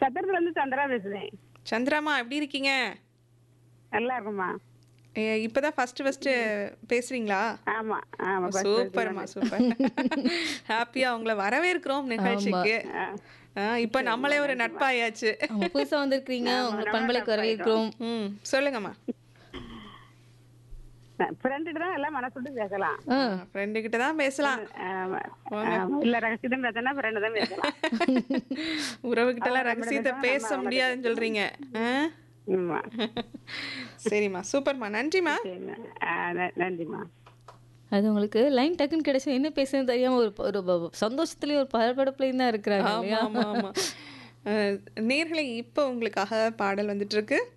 சத்திரத்துல இருந்து சந்திரா பேசுறேன் சந்திராமா எப்படி இருக்கீங்க நல்லா இருக்குமா ஏ, இப்பதான் ஃபர்ஸ்ட் ஃபர்ஸ்ட் பேசுறீங்களா ஆமா ஆமா first சூப்பர்மா சூப்பர் ஹாப்பியா உங்களை வரவேற்கிறோம் நிகழ்ச்சிக்கு ஆ, இப்ப நம்மளே ஒரு நட்பாயாச்சு ஆமா புதுசா வந்திருக்கீங்க உங்களை பண்பலைக்கு வரவேற்கிறோம் ம் சொல்லுங்கம்மா ஃப்ரெண்டு தான் எல்லாம் மனசு விட்டு பேசலாம் ஆ, ஃப்ரெண்டு கிட்ட தான் பேசலாம் ஆமா. ஆமா. இல்ல ரகசியம் பேசினா ஃப்ரெண்டு தான் பேசலாம் உறவுகிட்ட எல்லாம் ரகசியத்தை பேச முடியாதுன்னு சொல்றீங்க ஆ? ஆமா சரிம்மா சூப்பர்மா நன்றிம்மா சரிம்மா. ஆ, ந- நன்றிம்மா அது உங்களுக்கு லைன் டக்குன்னு கிடைச்சா என்ன பேசுன்னு தெரியாம ஒரு ஒரு ப- சந்தோஷத்துலயும் ஒரு பரபரப்புலயும் தான் இருக்கிறாங்க ஆமா இல்லையா ஆமா ஆமா அஹ், நேர்களை இப்போ உங்களுக்காக பாடல் வந்துட்டு இருக்கு